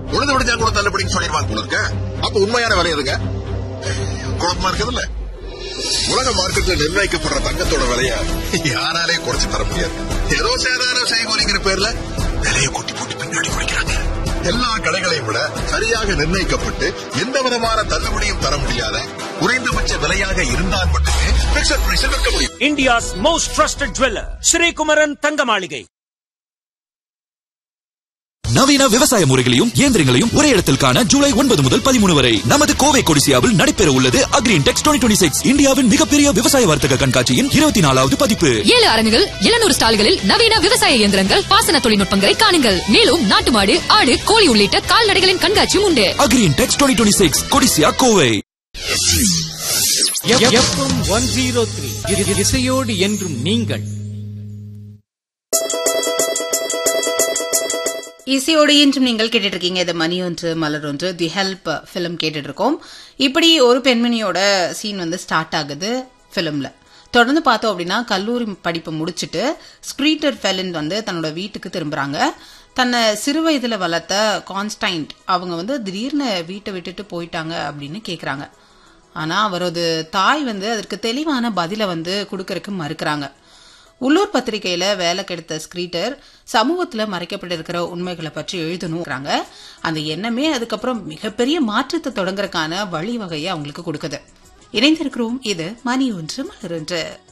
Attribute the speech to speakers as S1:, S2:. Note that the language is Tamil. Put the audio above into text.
S1: உழுது விடுச்சா கூட தள்ளுபடின்னு சொல்லிடுவாங்க போல இருக்க அப்ப உண்மையான விலை எதுங்க குழப்பமா இருக்குதுல்ல உலக மார்க்கெட்ல நிர்ணயிக்கப்படுற தங்கத்தோட விலைய யாராலே குறைச்சு தர முடியாது ஏதோ சேதாரம் செய்கூலிங்கிற பேர்ல விலையை கூட்டி போட்டு பின்னாடி குடிக்கிறாங்க எல்லா கடைகளையும் விட சரியாக நிர்ணயிக்கப்பட்டு எந்த விதமான தள்ளுபடியும் தர முடியாத குறைந்தபட்ச விலையாக இருந்தால் மட்டுமே பிக்சர் பிரைஸில் விற்க முடியும்
S2: India's most trusted jeweler, Sri Kumaran Thangamaligai.
S3: நவீன விவசாய முறைகளையும் இயந்திரங்களையும் ஒரே இடத்தில் காண ஜூலை ஒன்பது முதல் பதிமூணு வரை நமது கோவை கொடிசியாவில் நடைபெற உள்ளது அக்ரீன் டெக்ஸ் டுவெண்ட்டி சிக்ஸ் இந்தியாவின் மிகப்பெரிய விவசாய வர்த்தக கண்காட்சியின் இருபத்தி நாலாவது பதிப்பு
S4: ஏழு அரங்குகள் எழுநூறு ஸ்டால்களில் நவீன விவசாய இயந்திரங்கள் பாசன தொழில்நுட்பங்களை காணுங்கள் மேலும் நாட்டு மாடு ஆடு கோழி உள்ளிட்ட கால்நடைகளின் கண்காட்சியும் உண்டு
S3: Agrintex twenty six Codissia Kovai
S2: FM one zero three இசையோடு என்றும் நீங்கள்
S5: இசையோடு இன்றும் நீங்கள் கேட்டுட்டு இருக்கீங்க இது மணி ஒன்று மலர் ஒன்று தி ஹெல்ப் ஃபிலிம் கேட்டுட்டு இருக்கோம் இப்படி ஒரு பெண்மணியோட சீன் வந்து ஸ்டார்ட் ஆகுது ஃபிலிம்ல தொடர்ந்து பார்த்தோம் அப்படின்னா கல்லூரி படிப்பை முடிச்சுட்டு ஸ்க்ரீட்டர் ஃபெலின் வந்து தன்னோட வீட்டுக்கு திரும்புறாங்க தன்னை சிறு வயதுல வளர்த்த கான்ஸ்டைன்ட் அவங்க வந்து திடீர்னு வீட்டை விட்டுட்டு போயிட்டாங்க அப்படின்னு கேக்குறாங்க ஆனா அவரது தாய் வந்து அதற்கு தெளிவான பதிலை வந்து கொடுக்கறதுக்கு மறுக்கிறாங்க உள்ளூர் பத்திரிகையில வேலை கெடுத்த ஸ்கிரீட்டர் சமூகத்துல மறைக்கப்பட்டிருக்கிற உண்மைகளை பற்றி எழுதணுங்கிறாங்க அந்த எண்ணமே அதுக்கப்புறம் மிகப்பெரிய மாற்றத்தை தொடங்குறதுக்கான வழிவகையை அவங்களுக்கு கொடுக்குது இணைந்திருக்கிறோம் இது மணி ஒன்று மலர் ஒன்று